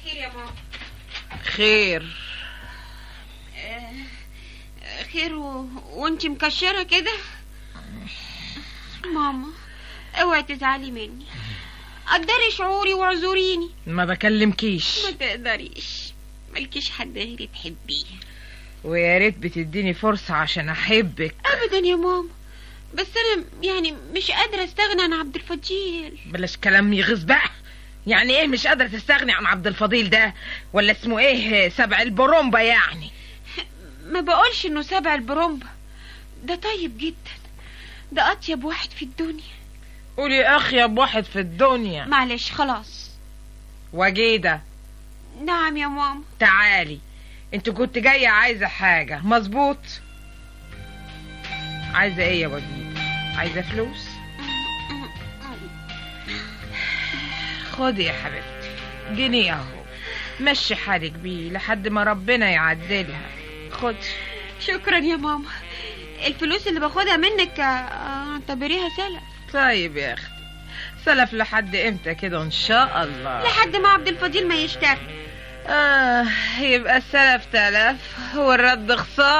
خير يا ماما خير خير و... وانت مكشرة كده ماما اوعي تزعلي مني قدري شعوري واعذريني ما بكلمكيش ما تقدريش ملكيش حد غيري تحبيه ويا ريت بتديني فرصة عشان احبك ابدا يا ماما بس انا يعني مش قادرة استغنى عن عبد الفضيل بلاش كلام يغيظ بقى يعني ايه مش قادرة تستغني عن عبد الفضيل ده ولا اسمه ايه سبع البرومبا يعني ما بقولش انه سبع البرومبا ده طيب جدا ده اطيب واحد في الدنيا قولي اخيب واحد في الدنيا معلش خلاص وجيدة نعم يا ماما تعالي انت كنت جاية عايزة حاجة مظبوط عايزة ايه يا وجيدة عايزة فلوس خدي يا حبيبتي جنيه اهو مشي حالك بيه لحد ما ربنا يعدلها خدي شكرا يا ماما الفلوس اللي باخدها منك آه، اعتبريها سلف طيب يا اختي سلف لحد امتى كده ان شاء الله لحد ما عبد الفضيل ما يشتغل آه يبقى السلف تلف والرد خسارة